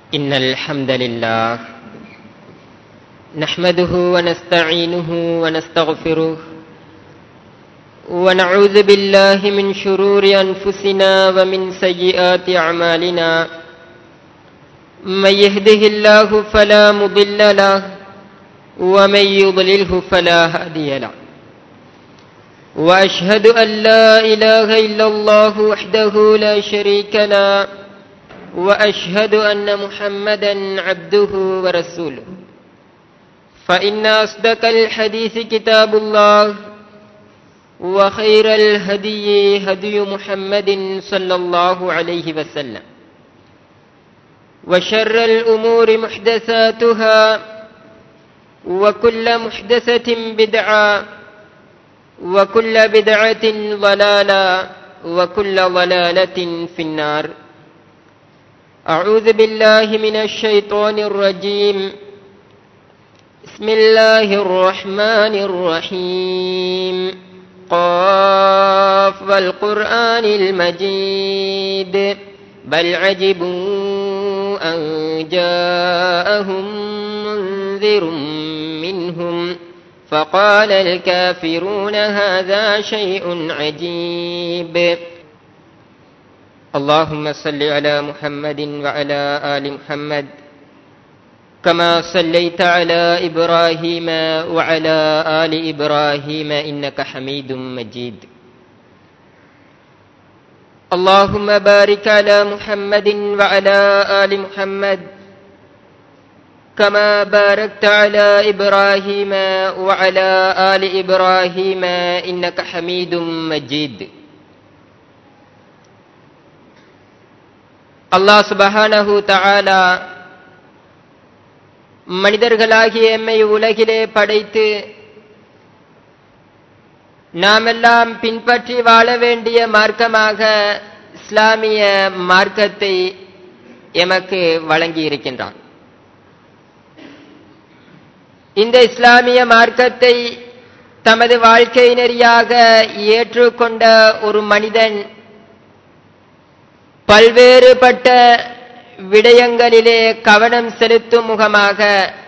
إن الحمد لله نحمده ونستعينه ونستغفره ونعوذ بالله من شرور أنفسنا ومن سيئات أعمالنا من يهده الله فلا مضل له ومن يضلله فلا هادي له وأشهد أن لا إله إلا الله وحده لا شريك له وأشهد أن محمدا عبده ورسوله فإن أصدق الحديث كتاب الله وخير الهدي هدي محمد صلى الله عليه وسلم وشر الأمور محدثاتها وكل محدثة بدعة وكل بدعة ضلالة وكل ضلالة في النار أعوذ بالله من الشيطان الرجيم بسم الله الرحمن الرحيم قاف والقرآن المجيد بل عجبوا أن جاءهم منذر منهم فقال الكافرون هذا شيء عجيب اللهم صل على محمد وعلى آل محمد كما صليت على إبراهيم وعلى آل إبراهيم إنك حميد مجيد اللهم بارك على محمد وعلى آل محمد كما باركت على إبراهيم وعلى آل إبراهيم إنك حميد مجيد அல்லாஹ் சுபஹானஹு தஆலா மனிதர்களாகிய எம்மை உலகிலே படைத்து நாமெல்லாம் பின்பற்றி வாழ வேண்டிய மார்க்கமாக இஸ்லாமிய மார்க்கத்தை எமக்கு வழங்கி இருக்கின்றான் இந்த இஸ்லாமிய மார்க்கத்தை தமது வாழ்க்கை நெறியாக ஏற்றுக்கொண்ட ஒரு மனிதன் பல்வேறுபட்ட விடயங்களிலே கவனம் செலுத்தும் முகமாக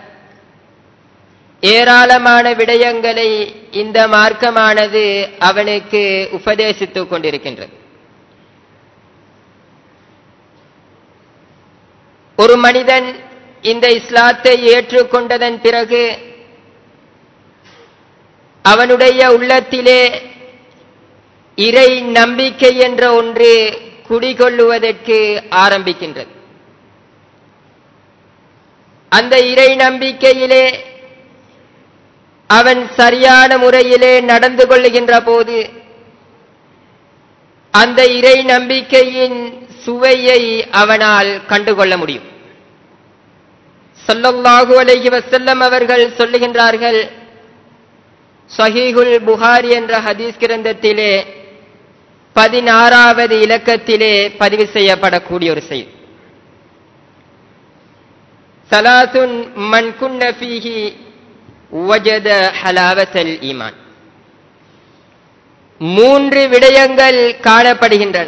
ஏராளமான விடயங்களை இந்த மார்க்கமானது அவனுக்கு உபதேசித்துக் கொண்டிருக்கின்றது ஒரு மனிதன் இந்த இஸ்லாத்தை ஏற்றுக்கொண்டதன் பிறகு அவனுடைய உள்ளத்திலே இறை நம்பிக்கை என்ற ஒன்று குடிகொள்ளுவதற்கு ஆரம்பிக்கின்றது அந்த இறை நம்பிக்கையிலே அவன் சரியான முறையிலே நடந்து கொள்ளுகின்ற போது அந்த இறை நம்பிக்கையின் சுவையை அவனால் கண்டுகொள்ள முடியும் சொல்லல்லாஹு அலைஹி வசல்லம் அவர்கள் சொல்லுகின்றார்கள் சஹீகுல் புகாரி என்ற ஹதீஸ் கிரந்தத்திலே பதினாறாவது இலக்கத்திலே பதிவு செய்யப்படக்கூடிய ஒரு செய்தி சலாசுன் மன் குன்ன ஃபீஹி வஜத ஹலாவத்தல் ஈமான் மூன்று விடயங்கள் காணப்படுகின்றன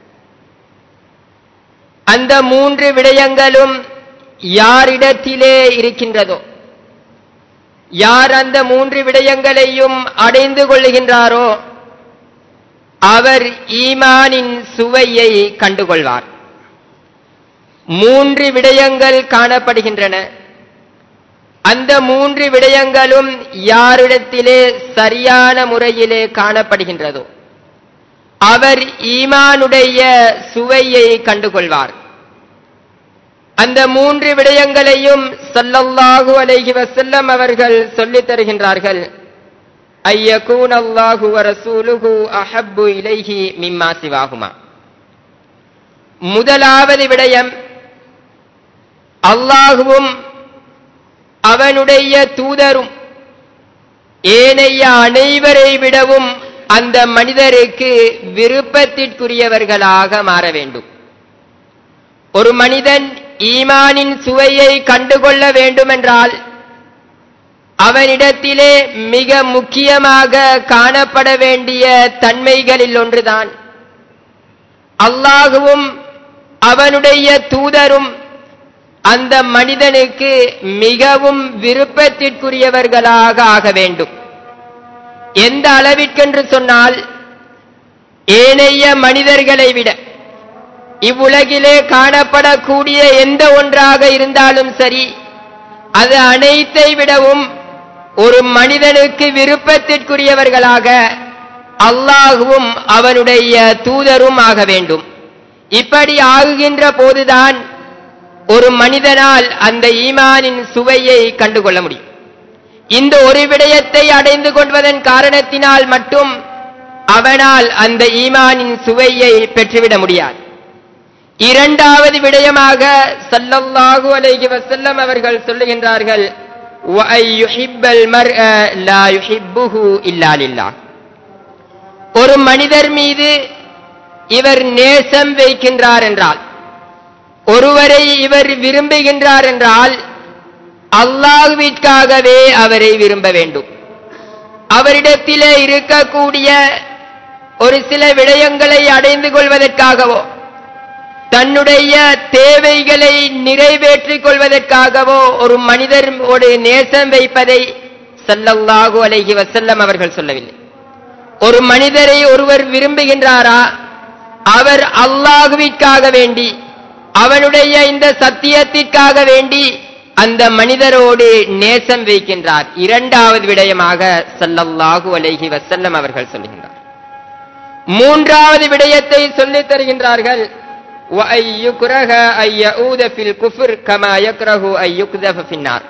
அந்த மூன்று விடயங்களும் யாரிடத்திலே இருக்கின்றதோ யார் அந்த மூன்று விடயங்களையும் அடைந்து கொள்ளுகின்றாரோ அவர் ஈமானின் சுவையை கண்டுகொள்வார் மூன்று விடயங்கள் காணப்படுகின்றன அந்த மூன்று விடயங்களும் யாரிடத்திலே சரியான முறையிலே காணப்படுகின்றதோ அவர் ஈமானுடைய சுவையை கண்டுகொள்வார் அந்த மூன்று விடயங்களையும் சொல்லல்லாஹு அலைஹி வசல்லம் அவர்கள் சொல்லித் தருகின்றார்கள் ஐயகூன் அல்லாஹு வரசூலுகு அஹப்பு இலைஹி மிம்மா சிவாகுமா முதலாவது விடயம் அல்லாஹுவும் அவனுடைய தூதரும் ஏனைய அனைவரை விடவும் அந்த மனிதருக்கு விருப்பத்திற்குரியவர்களாக மாற வேண்டும் ஒரு மனிதன் ஈமானின் சுவையை கண்டுகொள்ள வேண்டுமென்றால் அவனிடத்திலே மிக முக்கியமாக காணப்பட வேண்டிய தன்மைகளில் ஒன்றுதான் அல்லாஹுவும் அவனுடைய தூதரும் அந்த மனிதனுக்கு மிகவும் விருப்பத்திற்குரியவர்களாக ஆக வேண்டும் எந்த அளவிற்கென்று சொன்னால் ஏனைய மனிதர்களை விட இவ்வுலகிலே காணப்படக்கூடிய எந்த ஒன்றாக இருந்தாலும் சரி அது அனைத்தை விடவும் ஒரு மனிதனுக்கு விருப்பத்திற்குரியவர்களாக அல்லாஹுவும் அவனுடைய தூதரும் ஆக வேண்டும் இப்படி ஆகுகின்ற போதுதான் ஒரு மனிதனால் அந்த ஈமானின் சுவையை கண்டுகொள்ள முடியும் இந்த ஒரு விடயத்தை அடைந்து கொள்வதன் காரணத்தினால் மட்டும் அவனால் அந்த ஈமானின் சுவையை பெற்றுவிட முடியாது இரண்டாவது விடயமாக சல்லல்லாஹு அலைஹி வஸல்லம் அவர்கள் சொல்லுகின்றார்கள் வஅய்யுஹிப்பல் மர்அ லா யுஹிப்புஹு இல்லா லில்லாஹ் ஒரு மனிதர் மீது இவர் நேசம் வைக்கின்றார் என்றால் ஒருவரை இவர் விரும்புகின்றார் என்றால் அல்லாஹ்விற்காகவே அவரை விரும்ப வேண்டும் அவரிடத்திலே இருக்கக்கூடிய ஒரு சில விடயங்களை அடைந்து கொள்வதற்காகவோ தன்னுடைய தேவைகளை நிறைவேற்றிக் கொள்வதற்காகவோ ஒரு மனிதரோடு நேசம் வைப்பதை சல்லல்லாஹு அலைஹி வசல்லம் அவர்கள் சொல்லவில்லை ஒரு மனிதரை ஒருவர் விரும்புகின்றாரா அவர் அல்லாஹுவிற்காக வேண்டி அவனுடைய இந்த சத்தியத்திற்காக வேண்டி அந்த மனிதரோடு நேசம் வைக்கின்றார் இரண்டாவது விடயமாக சல்லல்லாஹு அலைஹி வசல்லம் அவர்கள் சொல்லுகின்றார் மூன்றாவது விடயத்தை சொல்லித் தருகின்றார்கள் وَأَن يُكْرَهَ أَن يَعُودَ فِي الْكُفْرِ كَمَا يَكْرَهُ أَن يُقْذَفَ فِي النَّارِ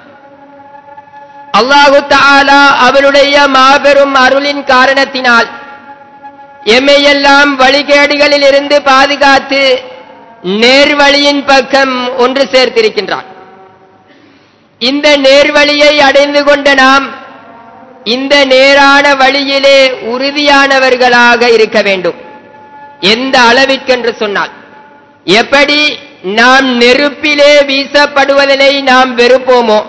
அல்லாஹு தஆலா அவருடைய மாபெரும் அருளின் காரணத்தினால் எம்மையெல்லாம் வழிகேடுகளில் இருந்து பாதுகாத்து நேர்வழியின் பக்கம் ஒன்று சேர்த்திருக்கின்றான் இந்த நேர்வழியை அடைந்து கொண்ட நாம் இந்த நேரான வழியிலே உறுதியானவர்களாக இருக்க வேண்டும் எந்த அளவிற்கென்று சொன்னால் எப்படி நாம் நெருப்பிலே வீசப்படுவதனை நாம் வெறுப்போமோ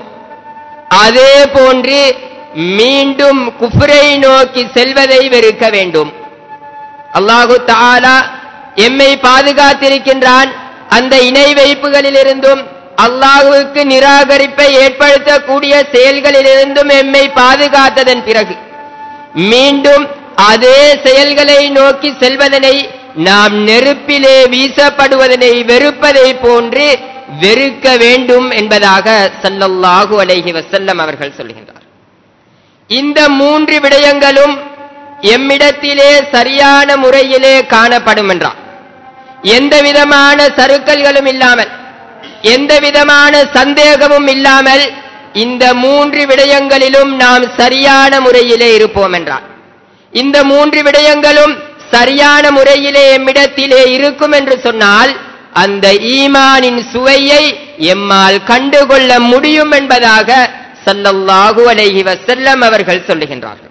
அதே போன்று மீண்டும் குஃப்ரை நோக்கி செல்வதை வெறுக்க வேண்டும் அல்லாஹு தாலா எம்மை பாதுகாத்திருக்கின்றான் அந்த இணை வைப்புகளிலிருந்தும் அல்லாஹுவுக்கு நிராகரிப்பை ஏற்படுத்தக்கூடிய செயல்களிலிருந்தும் எம்மை பாதுகாத்ததன் பிறகு மீண்டும் அதே செயல்களை நோக்கி செல்வதனை நாம் நெருப்பிலே வீசப்படுவதனை வெறுப்பதை போன்று வெறுக்க வேண்டும் என்பதாக சல்லல்லாஹு அலைஹி வசல்லம் அவர்கள் சொல்கின்றார் இந்த மூன்று விடயங்களும் எம்மிடத்திலே சரியான முறையிலே காணப்படும் என்றார் எந்த விதமான சருக்கல்களும் இல்லாமல் எந்த விதமான சந்தேகமும் இல்லாமல் இந்த மூன்று விடயங்களிலும் நாம் சரியான முறையிலே இருப்போம் என்றார் இந்த மூன்று விடயங்களும் சரியான முறையிலே எம்மிடத்திலே இருக்கும் என்று சொன்னால் அந்த ஈமானின் சுவையை எம்மால் கண்டுகொள்ள முடியும் என்பதாக சல்லல்லாஹு அலைஹி வசல்லம் அவர்கள் சொல்லுகின்றார்கள்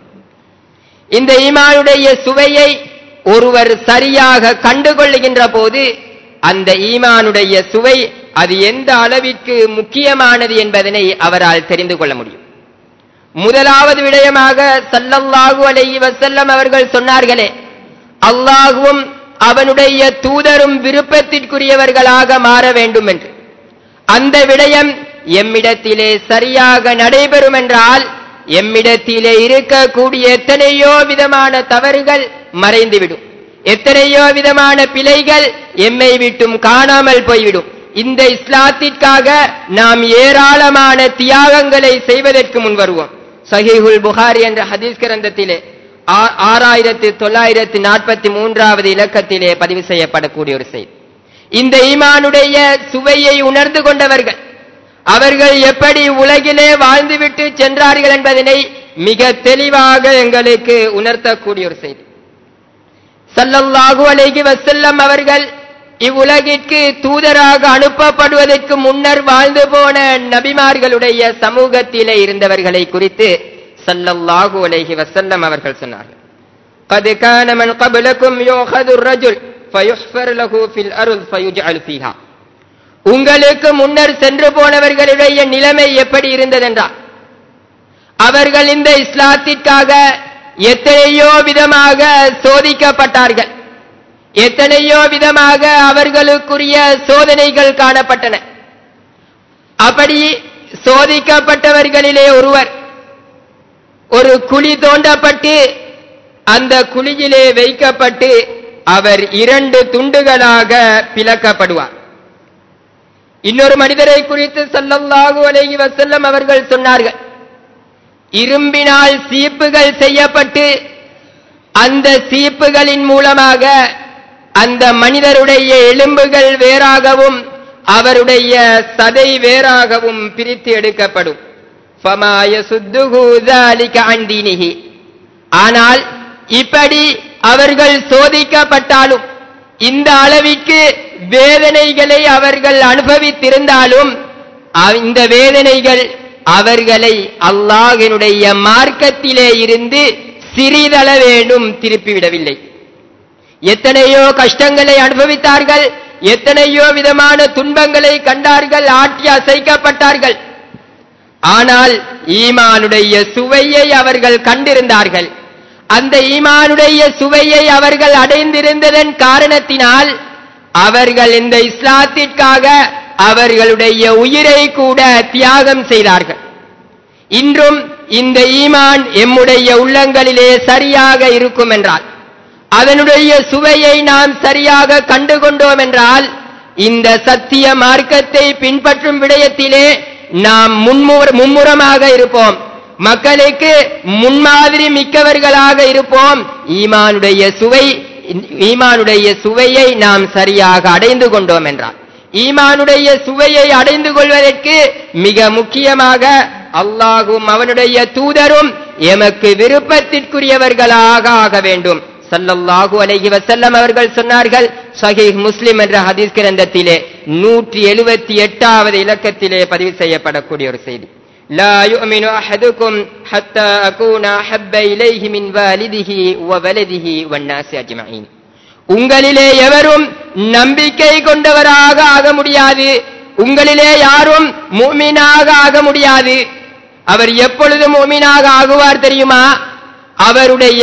இந்த ஈமானுடைய சுவையை ஒருவர் சரியாக கண்டுகொள்ளுகின்ற போது அந்த ஈமானுடைய சுவை அது எந்த அளவிற்கு முக்கியமானது என்பதனை அவரால் தெரிந்து கொள்ள முடியும் முதலாவது விடயமாக சல்லல்லாஹு அலைஹி வசல்லம் அவர்கள் சொன்னார்களே அல்லாஹுவும் அவனுடைய தூதரும் விருப்பத்திற்குரியவர்களாக மாற வேண்டும் என்று அந்த விடயம் எம்மிடத்திலே சரியாக நடைபெறும் என்றால் எம்மிடத்திலே இருக்கக்கூடிய எத்தனையோ விதமான தவறுகள் மறைந்துவிடும் எத்தனையோ விதமான பிழைகள் எம்மை விட்டும் காணாமல் போய்விடும் இந்த இஸ்லாத்திற்காக நாம் ஏராளமான தியாகங்களை செய்வதற்கு முன் வருவோம் சஹீஹுல் புகாரி என்ற ஹதீஸ் கிரந்தத்திலே ஆறாயிரத்து தொள்ளாயிரத்து நாற்பத்தி மூன்றாவது இலக்கத்திலே பதிவு செய்யப்படக்கூடிய ஒரு செய்தி இந்த ஈமானுடைய சுவையை உணர்ந்து கொண்டவர்கள் அவர்கள் எப்படி உலகிலே வாழ்ந்துவிட்டு சென்றார்கள் என்பதனை மிக தெளிவாக எங்களுக்கு உணர்த்தக்கூடிய ஒரு செய்தி சல்லல்லாஹு அலைஹி வசல்லம் அவர்கள் இவ்வுலகிற்கு தூதராக அனுப்பப்படுவதற்கு முன்னர் வாழ்ந்து போன நபிமார்களுடைய சமூகத்திலே இருந்தவர்களை குறித்து சல்லல்லாஹு அலைஹி வசல்லம் அவர்கள் சொன்னார்கள் قد كان من قبلكم يؤخذ الرجل فيحفر له في الأرض فيجعل فيها உங்களுக்கு முன்னர் சென்று போனவர்களுடைய நிலைமை எப்படி இருந்ததென்றால் அவர்கள் இந்த இஸ்லாத்திற்காக எத்தனையோ விதமாக சோதிக்கப்பட்டார்கள் எத்தனையோ விதமாக அவர்களுக்குரிய சோதனைகள் காணப்பட்டன அப்படி சோதிக்கப்பட்டவர்களிலே ஒருவர் ஒரு குழி தோண்டப்பட்டு அந்த குழியிலே வைக்கப்பட்டு அவர் இரண்டு துண்டுகளாக பிளக்கப்படுவார் இன்னொரு மனிதரை குறித்து ஸல்லல்லாஹு அலைஹி வஸல்லம் அவர்கள் சொன்னார்கள் இரும்பினால் சீப்புகள் செய்யப்பட்டு அந்த சீப்புகளின் மூலமாக அந்த மனிதருடைய எலும்புகள் வேறாகவும் அவருடைய சதை வேறாகவும் பிரித்து எடுக்கப்படும் فَمَا يَسُدُّهُ ذَلِكَ عَنْ دِينِهِ. ஆனால் இப்படி அவர்கள் சோதிக்கப்பட்டாலும் இந்த அளவிற்கு வேதனைகளை அவர்கள் அனுபவித்திருந்தாலும் அ- இந்த வேதனைகள் அவர்களை அல்லாஹ்வினுடைய மார்க்கத்திலே இருந்து சிறிதளவேனும் திருப்பிவிடவில்லை எத்தனையோ கஷ்டங்களை அனுபவித்தார்கள் எத்தனையோ விதமான துன்பங்களை கண்டார்கள் ஆட்டி அசைக்கப்பட்டார்கள் ஆனால் ஈமானுடைய சுவையை அவர்கள் கண்டிருந்தார்கள் அந்த ஈமானுடைய சுவையை அவர்கள் அடைந்திருந்ததன் காரணத்தினால் அவர்கள் இந்த இஸ்லாத்திற்காக அவர்களுடைய உயிரை கூட தியாகம் செய்தார்கள் இன்றும் இந்த ஈமான் எம்முடைய உள்ளங்களிலே சரியாக இருக்கும் என்றால் அதனுடைய சுவையை நாம் சரியாக கண்டுகொண்டோம் என்றால் இந்த சத்திய மார்க்கத்தை பின்பற்றும் விடயத்திலே நாம் முன்முற மும்முரமாக இருப்போம் மக்களுக்கு முன்மாதிரி மிக்கவர்களாக இருப்போம் ஈமானுடைய சுவை ஈமானுடைய சுவையை நாம் சரியாக அடைந்து கொண்டோம் என்றார் ஈமானுடைய சுவையை அடைந்து கொள்வதற்கு மிக முக்கியமாக அல்லாஹும் அவனுடைய தூதரும் எமக்கு விருப்பத்திற்குரியவர்களாக ஆக வேண்டும் ஸல்லல்லாஹு அலைஹி வஸல்லம் அவர்கள் சொன்னார்கள் சஹீஹ் முஸ்லிம் என்ற ஹதீஸ் கிரந்தத்திலே நூற்றி எழுபத்தி எட்டாவது இலக்கத்திலே பதிவு செய்யப்படக்கூடிய ஒரு செய்தி لا يؤمن أحدكم حتى أكون أحب إليه من والده وولده والناس أجمعين உங்களிலே எவரும் நம்பிக்கை கொண்டவராக ஆக முடியாது உங்களிலே யாரும் முஃமினாக ஆக முடியாது அவர் எப்பொழுது முஃமினாக ஆகுவார் தெரியுமா அவருடைய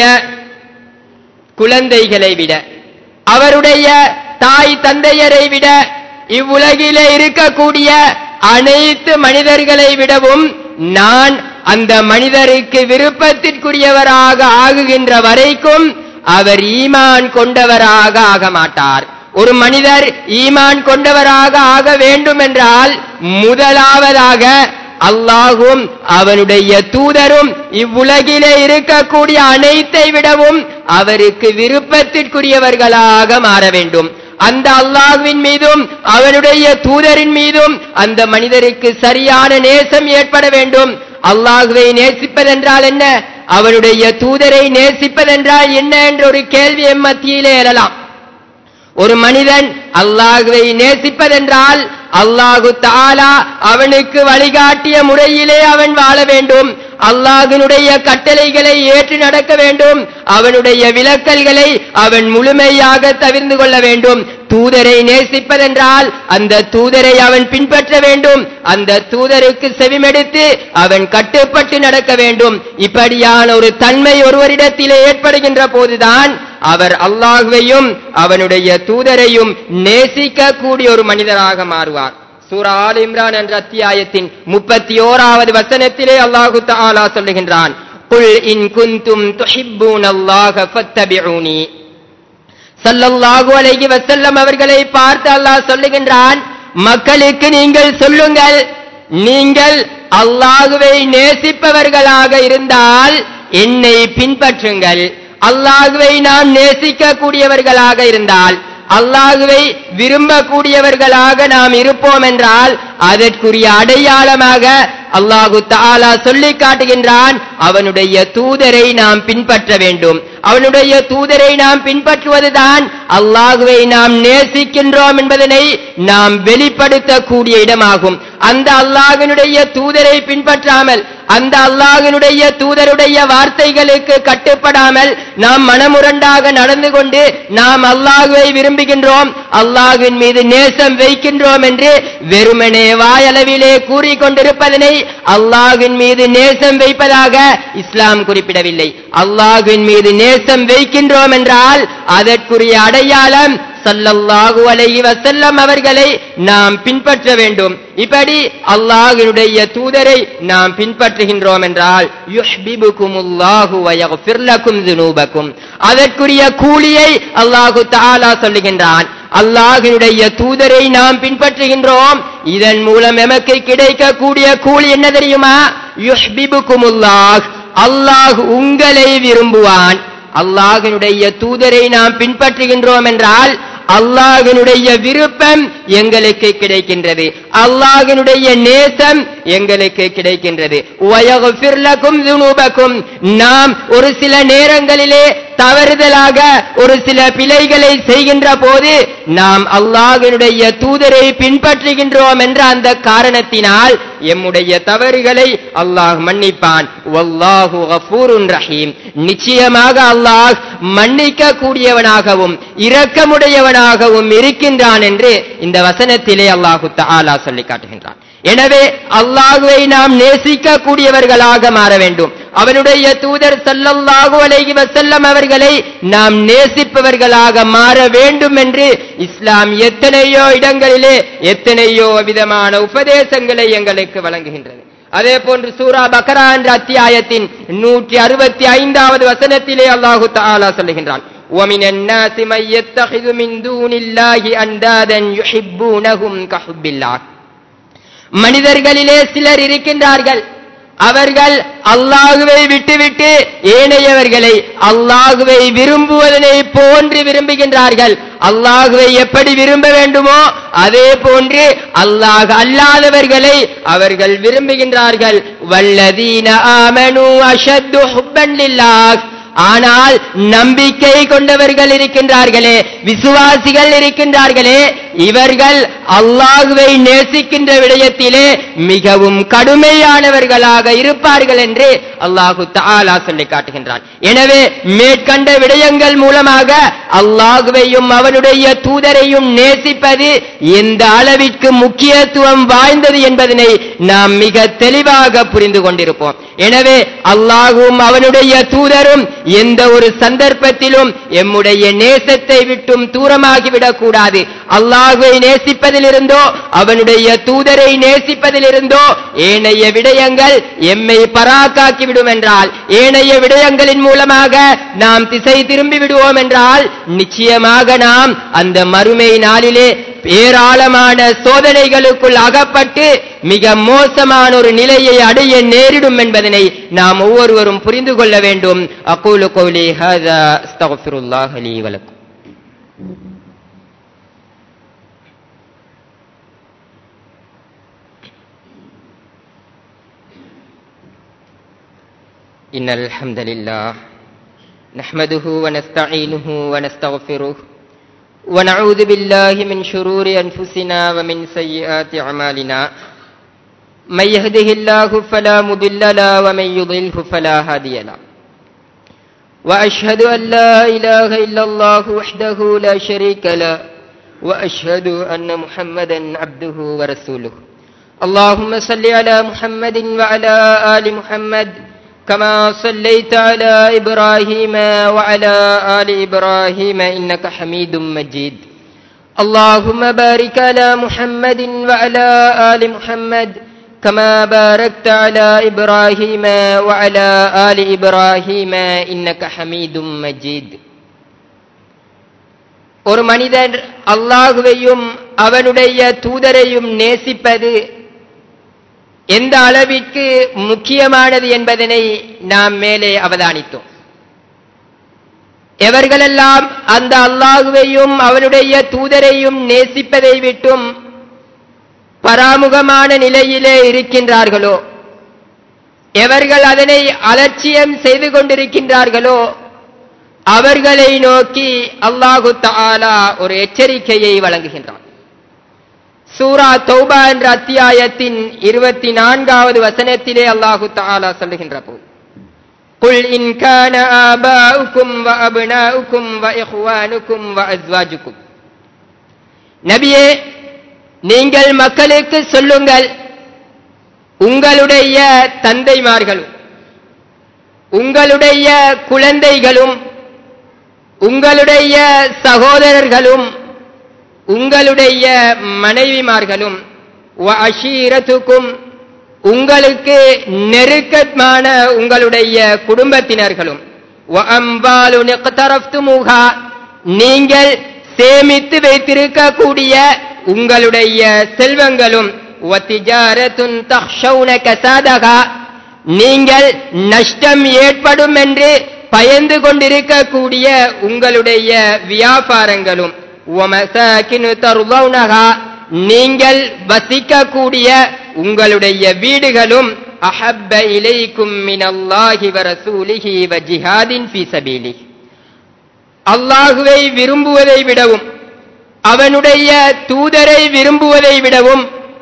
குழந்தைகளை விட அவருடைய தாய் தந்தையரை விட இவ்வுலகிலே இருக்கக்கூடிய அனைத்து மனிதர்களை விடவும் நான் அந்த மனிதருக்கு விருப்பத்திற்குரியவராக ஆகுகின்ற வரைக்கும் அவர் ஈமான் கொண்டவராக ஆக மாட்டார் ஒரு மனிதர் ஈமான் கொண்டவராக ஆக வேண்டும் என்றால் முதலாவதாக அல்லாஹும் அவனுடைய தூதரும் இவ்வுலகிலே இருக்கக்கூடிய அனைத்தை விடவும் அவருக்கு விருப்பத்திற்குரியவர்களாக மாற வேண்டும் அந்த அல்லாஹ்வின் மீதும் அவனுடைய தூதரின் மீதும் அந்த மனிதருக்கு சரியான நேசம் ஏற்பட வேண்டும் அல்லாஹுவை நேசிப்பதென்றால் என்ன அவனுடைய தூதரை நேசிப்பதென்றால் என்ன என்ற ஒரு கேள்வி எம் மத்தியிலே எழலாம் ஒரு மனிதன் அல்லாஹுவை நேசிப்பதென்றால் அல்லாஹு தாலா அவனுக்கு வழிகாட்டிய முறையிலே அவன் வாழ வேண்டும் அல்லாஹினுடைய கட்டளைகளை ஏற்று நடக்க வேண்டும் அவனுடைய விலக்கல்களை அவன் முழுமையாக தவிர்ந்து கொள்ள வேண்டும் தூதரை நேசிப்பதென்றால் அந்த தூதரை அவன் பின்பற்ற வேண்டும் அந்த தூதருக்கு செவிமெடுத்து அவன் கட்டுப்பட்டு நடக்க வேண்டும் இப்படியான ஒரு தன்மை ஒருவரிடத்திலே ஏற்படுகின்ற போதுதான் அவர் அல்லாஹுவையும் அவனுடைய தூதரையும் நேசிக்க கூடிய ஒரு மனிதராக மாறுவார் சூரா ஆல் இம்ரான் என்ற அத்தியாயத்தின் முப்பத்தி ஓராவது வசனத்திலே அல்லாஹு தஆலா சொல்லுகின்றான் குல் இன் குந்தும் துஹிப்பூன் அல்லாஹ ஃபத்தபிஊனி ஸல்லல்லாஹு அலைஹி வஸல்லம் அவர்களை பார்த்து அல்லாஹ் சொல்லுகின்றான் மக்களுக்கு நீங்கள் சொல்லுங்கள் நீங்கள் அல்லாஹுவை நேசிப்பவர்களாக இருந்தால் என்னை பின்பற்றுங்கள் அல்லாஹுவை நாம் நேசிக்க கூடியவர்களாக இருந்தால் அல்லாஹுவை விரும்பக்கூடியவர்களாக நாம் இருப்போம் என்றால் அதற்குரிய அடையாளமாக அல்லாஹு தாலா சொல்லி காட்டுகின்றான் அவனுடைய தூதரை நாம் பின்பற்ற வேண்டும் அவனுடைய தூதரை நாம் பின்பற்றுவதுதான் அல்லாஹுவை நாம் நேசிக்கின்றோம் என்பதனை நாம் வெளிப்படுத்தக்கூடிய இடமாகும் அந்த அல்லாஹினுடைய தூதரை பின்பற்றாமல் அந்த அல்லாஹினுடைய தூதருடைய வார்த்தைகளுக்கு கட்டுப்படாமல் நாம் மனமுரண்டாக நடந்து கொண்டு நாம் அல்லாஹுவை விரும்புகின்றோம் அல்லாஹுவின் மீது நேசம் வைக்கின்றோம் என்று வெறுமனே வாயளவிலே கூறிக்கொண்டிருப்பதனை அல்லாஹுவின் மீது நேசம் வைப்பதாக இஸ்லாம் குறிப்பிடவில்லை அல்லாஹுவின் மீது நேசம் வைக்கின்றோம் என்றால் அதற்குரிய அடையாளம் ஸல்லல்லாஹு அலைஹி வஸல்லம் அவர்களை நாம் பின்பற்ற வேண்டும் இப்படி அல்லாஹ்வினுடைய தூதரை நாம் பின்பற்றுகின்றோம் என்றால் யுஹ்பிபுகுமுல்லாஹு வ யக்ஃபிர் லக்கும் ذுனூபக்கும் அதற்குரிய கூலியை அல்லாஹு தஆலா சொல்லுகின்றான் அல்லாஹ்வினுடைய தூதரை நாம் பின்பற்றுகின்றோம் இதன் மூலம் எமக்கு கிடைக்கக்கூடிய கூலி என்ன தெரியுமா யுஹ்பிபுகுமுல்லாஹ் அல்லாஹ் உங்களை விரும்புவான் அல்லாஹினுடைய தூதரை நாம் பின்பற்றுகின்றோம் என்றால் அல்லாஹினுடைய விருப்பம் எங்களுக்கு கிடைக்கின்றது அல்லாஹினுடைய நேசம் எங்களுக்கு கிடைக்கின்றது வயகுஃபிர் லக்கும் ذُنُوبَكُمْ நாம் ஒரு சில நேரங்களிலே தவறுதலாக ஒரு சில பிழைகளை செய்கின்ற போது நாம் அல்லாஹினுடைய தூதரை பின்பற்றுகின்றோம் என்ற அந்த காரணத்தினால் எம்முடைய தவறுகளை அல்லாஹ் மன்னிப்பான் வல்லாஹு கஃபூருன் ரஹீம் நிச்சயமாக அல்லாஹ் மன்னிக்க கூடியவனாகவும் இரக்கமுடையவனாகவும் இருக்கின்றான் என்று இந்த வசனத்திலே அல்லாஹு தஆலா சொல்லி காட்டுகின்றான் எனவே அல்லாஹுவை நாம் நேசிக்க கூடியவர்களாக மாற வேண்டும் அவனுடைய தூதர் ஸல்லல்லாஹு அலைஹி வஸல்லம் அவர்களை நாம் நேசிப்பவர்களாக மாற வேண்டும் என்று இஸ்லாம் எத்தனையோ இடங்களிலே எத்தனையோ விதமான உபதேசங்களை எங்களுக்கு வழங்குகின்றது அதே போன்று சூரா பக்ரா என்ற அத்தியாயத்தின் நூற்றி அறுபத்தி ஐந்தாவது வசனத்திலே அல்லாஹு தஆலா சொல்லுகின்றான் ومن الناس من يتخذ من دون الله أندادا يحبونهم كحب الله மனிதர்களிலே சிலர் இருக்கின்றார்கள் அவர்கள் அல்லாஹுவை விட்டுவிட்டு ஏனையவர்களை அல்லாஹுவை விரும்புவதனை போன்று விரும்புகின்றார்கள் அல்லாஹுவை எப்படி விரும்ப வேண்டுமோ அதே போன்று அல்லாஹ் அல்லாதவர்களை அவர்கள் விரும்புகின்றார்கள் வல்லதீன ஆமனு அஷத்து ஹுப்பன் லில்லாஹ் ஆனால் நம்பிக்கை கொண்டவர்கள் இருக்கின்றார்களே விசுவாசிகள் இருக்கின்றார்களே இவர்கள் அல்லாஹுவை நேசிக்கின்ற விடயத்திலே மிகவும் கடுமையானவர்களாக இருப்பார்கள் என்று அல்லாஹு தஆலா சொல்லி காட்டுகின்றான் எனவே மேற்கண்ட விடயங்கள் மூலமாக அல்லாஹுவையும் அவனுடைய தூதரையும் நேசிப்பது எந்த அளவிற்கு முக்கியத்துவம் வாய்ந்தது என்பதனை நாம் மிக தெளிவாக புரிந்து கொண்டிருப்போம் எனவே அல்லாஹும் அவனுடைய தூதரும் எந்த ஒரு சந்தர்ப்பத்திலும் எம்முடைய நேசத்தை விட்டும் தூரமாகிவிடக் கூடாது அல்லாஹுவை நேசிப்பதிலிருந்தோ அவனுடைய தூதரை நேசிப்பதிலிருந்தோ ஏனைய விடயங்கள் எம்மை பராக்காக்கி விடும் என்றால் ஏனைய விடயங்களின் மூலமாக நாம் திசை திரும்பி விடுவோம் என்றால் நிச்சயமாக நாம் அந்த மறுமை நாளிலே ஏராளமான சோதனைகளுக்குள் அகப்பட்டு மிக மோசமான ஒரு நிலையை அடைய நேரிடும் என்பதனை நாம் ஒவ்வொருவரும் புரிந்து கொள்ள வேண்டும் அகூலு கௌலி ஹாதா அஸ்தக்ஃபிருல்லாஹ் லீ வலக்கும் إن الحمد لله نحمده ونستعينه ونستغفره ونعوذ بالله من شرور أنفسنا ومن سيئات أعمالنا من يهده الله فلا مضل له ومن يضله فلا هادي له وأشهد أن لا إله إلا الله وحده لا شريك له وأشهد أن محمدا عبده ورسوله اللهم صل على محمد وعلى آل محمد كما صليت على إبراهيم وعلى آل إبراهيم إنك حميد مجيد اللهم بارك على محمد وعلى آل محمد كما باركت على إبراهيم وعلى آل إبراهيم إنك حميد مجيد ஒரு மனிதர் அல்லாஹுவையும் அவனுடைய தூதரையும் நேசிப்பது எந்த அளவிற்கு முக்கியமானது என்பதனை நாம் மேலே அவதானித்தோம் எவர்களெல்லாம் அந்த அல்லாஹுவையும் அவனுடைய தூதரையும் நேசிப்பதை விட்டும் பராமுகமான நிலையிலே இருக்கின்றார்களோ எவர்கள் அதனை அலட்சியம் செய்து கொண்டிருக்கின்றார்களோ அவர்களை நோக்கி அல்லாஹு தஆலா ஒரு எச்சரிக்கையை வழங்குகின்றான் சூரா தௌபா என்ற அத்தியாயத்தின் இருபத்தி நான்காவது வசனத்திலே அல்லாஹு தஆலா சொல்லுகின்ற போது قل إن كان آباؤكم وأبناؤكم وإخوانكم وأزواجكم நபியே நீங்கள் மக்களுக்கு சொல்லுங்கள் உங்களுடைய தந்தைமார்களும் உங்களுடைய குழந்தைகளும் உங்களுடைய சகோதரர்களும் உங்களுடைய மனைவிமார்களும் வ அஷீரத்துக்கும் உங்களுக்கு நெருக்கமான உங்களுடைய குடும்பத்தினர்களும் வ அம்பாலு நிக்தரஃப்துமுஹா நீங்கள் சேமித்து வைத்திருக்கக்கூடிய உங்களுடைய செல்வங்களும் வ திஜாரத்துன் தஹ்ஷௌன கசாதகா நீங்கள் நஷ்டம் ஏற்படும் என்று பயந்து கொண்டிருக்கக்கூடிய உங்களுடைய வியாபாரங்களும் ஒமசாக்கினு தருபவுனகா நீங்கள் வசிக்கக்கூடிய உங்களுடைய வீடுகளும் அஹப்ப இலைக்கும் மினல்லாஹி வ ரசூலிஹி வ ஜிஹாதின் ஃபீ சபீலிஹி அல்லாஹுவை விரும்புவதை விடவும் அவனுடைய தூதரை விரும்புவதை விடவும்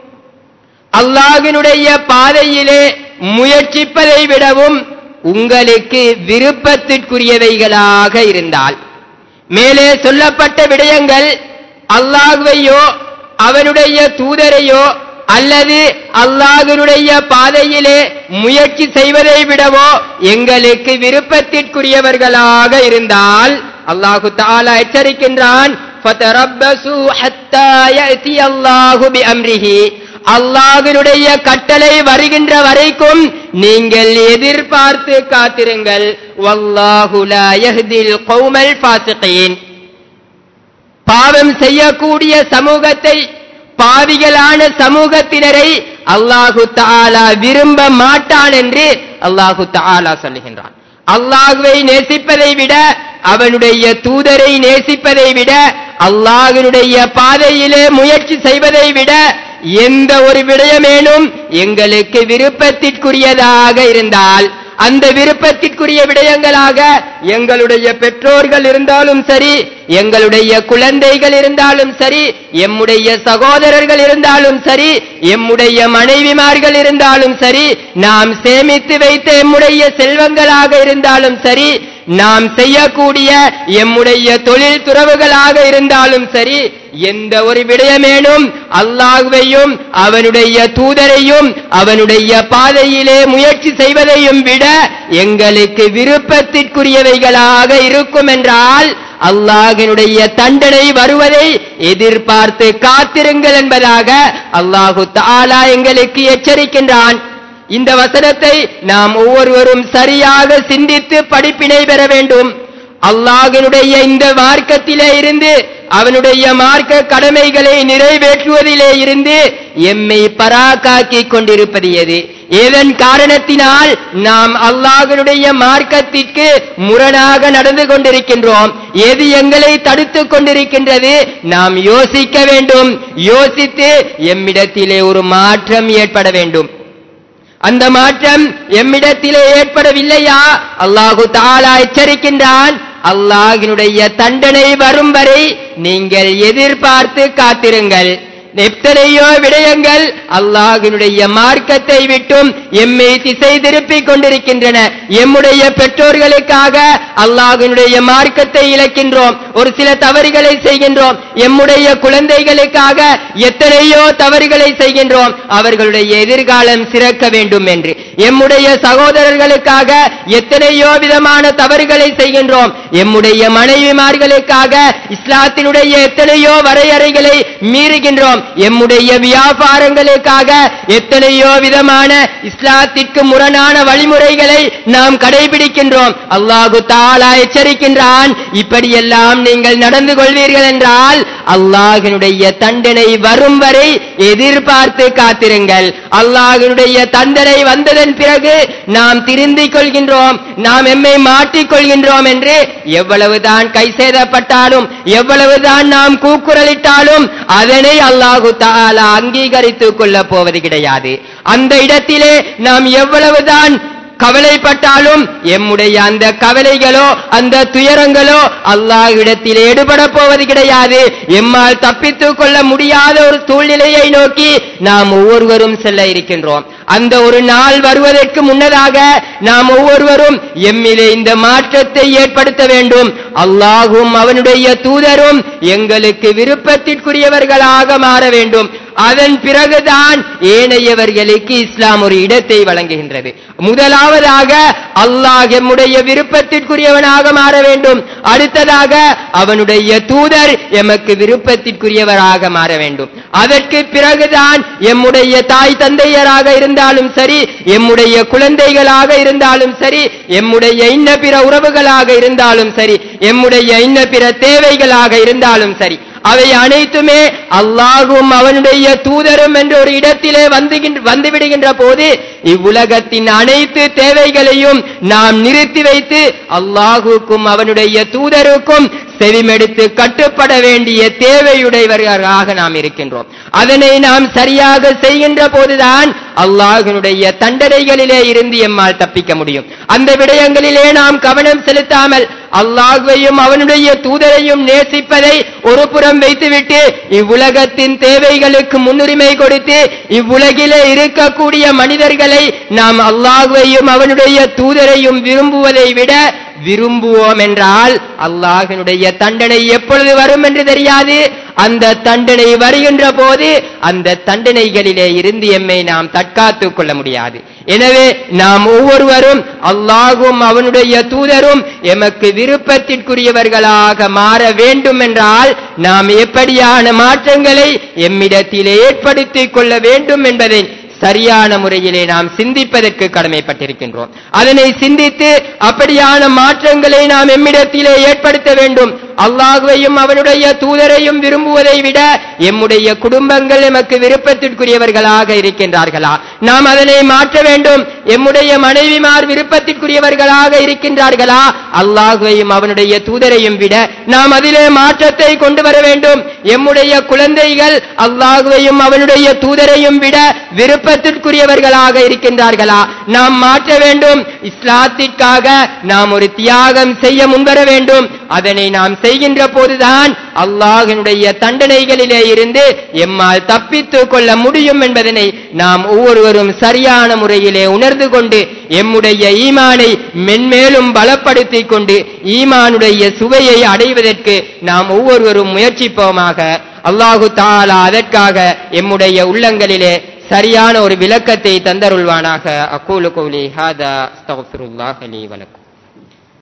அல்லாஹினுடைய பாதையிலே முயற்சிப்பதை விடவும் உங்களுக்கு விருப்பத்திற்குரியவைகளாக இருந்தால் மேலே சொல்லப்பட்ட விடயங்கள் அல்லாஹுவையோ அவனுடைய தூதரையோ அல்லது அல்லாஹினுடைய பாதையிலே முயற்சி செய்வதை விடவோ எங்களுக்கு விருப்பத்திற்குரியவர்களாக இருந்தால் அல்லாஹு தாலா எச்சரிக்கின்றான் فَتَرَبَّصُوا حَتَّى يَأْتِيَ اللَّهُ بِأَمْرِهِ அல்லாஹினுடைய கட்டளை வருகின்ற வரைக்கும் நீங்கள் எதிர்பார்த்து காத்திருங்கள் வல்லாஹு லா யஹ்தில் கௌமல் ஃபாசிகீன் பாவம் செய்யக்கூடிய சமூகத்தை பாவிகளான சமூகத்தினரை அல்லாஹு தாலா விரும்ப மாட்டான் என்று அல்லாஹு தாலா சொல்லுகின்றான் அல்லாஹுவை நேசிப்பதை விட அவனுடைய தூதரை நேசிப்பதை விட அல்லாஹினுடைய பாதையிலே முயற்சி செய்வதை விட எந்த ஒரு விடயமேனும் எங்களுக்கு விருப்பத்திற்குரியதாக இருந்தால் அந்த விருப்பத்திற்குரிய விடயங்களாக எங்களுடைய பெற்றோர்கள் இருந்தாலும் சரி எங்களுடைய குழந்தைகள் இருந்தாலும் சரி எம்முடைய சகோதரர்கள் இருந்தாலும் சரி எம்முடைய மனைவிமார்கள் இருந்தாலும் சரி நாம் சேமித்து வைத்த எம்முடைய செல்வங்களாக இருந்தாலும் சரி நாம் செய்யக்கூடிய எம்முடைய தொழில் துறவுகளாக இருந்தாலும் சரி எந்த ஒரு விடயமேனும் அல்லாஹுவையும் அவனுடைய தூதரையும் அவனுடைய பாதையிலே முயற்சி செய்வதையும் விட எங்களுக்கு விருப்பத்திற்குரியவைகளாக இருக்கும் என்றால் அல்லாஹினுடைய தண்டனை வருவதை எதிர்பார்த்து காத்திருங்கள் என்பதாக அல்லாஹு தாலா எங்களுக்கு எச்சரிக்கின்றான் இந்த வசனத்தை நாம் ஒவ்வொருவரும் சரியாக சிந்தித்து படிப்பினை பெற வேண்டும் அல்லாஹினுடைய இந்த மார்க்கத்திலே இருந்து அவனுடைய மார்க்க கடமைகளை நிறைவேற்றுவதிலே இருந்து எம்மை பராக்காக்கிக் கொண்டிருப்பது எது ஏதன் காரணத்தினால் நாம் அல்லாஹனுடைய மார்க்கத்திற்கு முரணாக நடந்து கொண்டிருக்கின்றோம் எது எங்களை தடுத்துக் கொண்டிருக்கின்றது நாம் யோசிக்க வேண்டும் யோசித்து எம்மிடத்திலே ஒரு மாற்றம் ஏற்பட வேண்டும் அந்த மாற்றம் எம்மிடத்திலே ஏற்படவில்லையா அல்லாஹு தாலா எச்சரிக்கின்றான் அல்லாஹினுடைய தண்டனை வரும் வரை நீங்கள் எதிர்பார்த்து காத்திருங்கள் எத்தனையோ விடயங்கள் அல்லாஹினுடைய மார்க்கத்தை விட்டும் எம்மை திசை திருப்பிக் கொண்டிருக்கின்றன எம்முடைய பெற்றோர்களுக்காக அல்லாஹினுடைய மார்க்கத்தை இழக்கின்றோம் ஒரு சில தவறுகளை செய்கின்றோம் எம்முடைய குழந்தைகளுக்காக எத்தனையோ தவறுகளை செய்கின்றோம் அவர்களுடைய எதிர்காலம் சிறக்க வேண்டும் என்று எம்முடைய சகோதரர்களுக்காக எத்தனையோ விதமான தவறுகளை செய்கின்றோம் எம்முடைய மனைவிமார்களுக்காக இஸ்லாத்தினுடைய எத்தனையோ வரையறைகளை மீறுகின்றோம் எம்முடைய வியாபாரங்களுக்காக எத்தனையோ விதமான இஸ்லாத்திற்கு முரணான வழிமுறைகளை நாம் கடைபிடிக்கின்றோம் அல்லாஹு தாலா எச்சரிக்கின்றான் இப்படியெல்லாம் நீங்கள் நடந்து கொள்வீர்கள் என்றால் அல்லாஹினுடைய தண்டனை வரும் வரை எதிர்பார்த்து காத்திருங்கள் அல்லாஹினுடைய தண்டனை வந்ததன் பிறகு நாம் திருந்திக் கொள்கின்றோம் நாம் எம்மை மாற்றிக் கொள்கின்றோம் என்று எவ்வளவுதான் கை சேதப்பட்டாலும் எவ்வளவுதான் நாம் கூக்குரலிட்டாலும் அதனை அல்லாஹு தாலா அங்கீகரித்துக் கொள்ளப் போவது கிடையாது அந்த இடத்திலே நாம் எவ்வளவுதான் கவலைப்பட்டாலும் எம்முடைய அந்த கவலைகளோ அந்த துயரங்களோ அல்லாஹ்விடத்தில் எடுபட போவது கிடையாது எம்மால் தப்பித்துக் கொள்ள முடியாத ஒரு சூழ்நிலையை நோக்கி நாம் ஒவ்வொருவரும் செல்ல இருக்கின்றோம் அந்த ஒரு நாள் வருவதற்கு முன்னதாக நாம் ஒவ்வொருவரும் எம்மிலே இந்த மாற்றத்தை ஏற்படுத்த வேண்டும் அல்லாஹும் அவனுடைய தூதரும் எங்களுக்கு விருப்பத்திற்குரியவர்களாக மாற வேண்டும் அதன் பிறகுதான் ஏனையவர்களுக்கு இஸ்லாம் ஒரு இடத்தை வழங்குகின்றது முதலாவதாக அல்லாஹ் எம்முடைய விருப்பத்திற்குரியவனாக மாற வேண்டும் அடுத்ததாக அவனுடைய தூதர் எமக்கு விருப்பத்திற்குரியவராக மாற வேண்டும் அதற்கு பிறகுதான் எம்முடைய தாய் தந்தையராக இருந்தாலும் சரி எம்முடைய குழந்தைகளாக இருந்தாலும் சரி எம்முடைய இன்ன பிற உறவுகளாக இருந்தாலும் சரி எம்முடைய இன்ன பிற தேவைகளாக இருந்தாலும் சரி அவை அனைத்துமே அல்லாஹும் அவனுடைய தூதரும் என்ற ஒரு இடத்திலே வந்து வந்துவிடுகின்ற போது இவ்வுலகத்தின் அனைத்து தேவைகளையும் நாம் நிறுத்தி வைத்து அல்லாஹுக்கும் அவனுடைய தூதருக்கும் செவிமெடுத்து கட்டுப்பட வேண்டிய தேவையுடையவர்களாக நாம் இருக்கின்றோம் அதனை நாம் சரியாக செய்கின்ற போதுதான் அல்லாஹனுடைய தண்டனைகளிலே இருந்து எம்மால் தப்பிக்க முடியும் அந்த விடயங்களிலே நாம் கவனம் செலுத்தாமல் அல்லாஹுவையும் அவனுடைய தூதரையும் நேசிப்பதை ஒரு புறம் வைத்துவிட்டு இவ்வுலகத்தின் தேவைகளுக்கு முன்னுரிமை கொடுத்து இவ்வுலகிலே இருக்கக்கூடிய மனிதர்களை நாம் அல்லாஹுவையும் அவனுடைய தூதரையும் விரும்புவதை விட விரும்புவோம் என்றால் அல்லாஹினுடைய தண்டனை எப்பொழுது வரும் என்று தெரியாது அந்த தண்டனை வருகின்ற போது அந்த தண்டனைகளிலே இருந்து எம்மை நாம் தற்காத்துக் கொள்ள முடியாது எனவே நாம் ஒவ்வொருவரும் அல்லாஹும் அவனுடைய தூதரும் எமக்கு விருப்பத்திற்குரியவர்களாக மாற வேண்டும் என்றால் நாம் எப்படியான மாற்றங்களை எம்மிடத்திலே ஏற்படுத்திக் கொள்ள வேண்டும் என்பதை சரியான முறையிலே நாம் சிந்திப்பதற்கு கடமைப்பட்டிருக்கின்றோம் அதனை சிந்தித்து அப்படியான மாற்றங்களை நாம் எம்மிடத்திலே ஏற்படுத்த வேண்டும் அல்லாஹுவையும் அவனுடைய தூதரையும் விரும்புவதை விட எம்முடைய குடும்பங்கள் எமக்கு விருப்பத்திற்குரியவர்களாக இருக்கின்றார்களா நாம் அதனை மாற்ற வேண்டும் எம்முடைய மனைவிமார் விருப்பத்திற்குரியவர்களாக இருக்கின்றார்களா அல்லாஹுவையும் அவனுடைய தூதரையும் விட நாம் அதிலே மாற்றத்தை கொண்டு வர வேண்டும் எம்முடைய குழந்தைகள் அல்லாஹுவையும் அவனுடைய தூதரையும் விட விருப்பத்திற்குரியவர்களாக இருக்கின்றார்களா நாம் மாற்ற வேண்டும் இஸ்லாத்திற்காக நாம் ஒரு தியாகம் செய்ய முன்வர வேண்டும் அதனை நாம் செய்கின்ற போதுதான் அல்லாஹினுடைய தண்டனைகளிலே இருந்து எம்மால் தப்பித்துக் கொள்ள முடியும் என்பதனை நாம் ஒவ்வொருவரும் சரியான முறையிலே உணர்ந்து கொண்டு எம்முடைய ஈமானை மென்மேலும் பலப்படுத்திக் கொண்டு ஈமானுடைய சுவையை அடைவதற்கு நாம் ஒவ்வொருவரும் முயற்சிப்போமாக அல்லாஹு தாலா அதற்காக எம்முடைய உள்ளங்களிலே சரியான ஒரு விளக்கத்தை தந்தருள்வானாக அக்கூலு கௌலி ஹாதா அஸ்தக்ஃபிருல்லாஹ் லீ வலக்கும்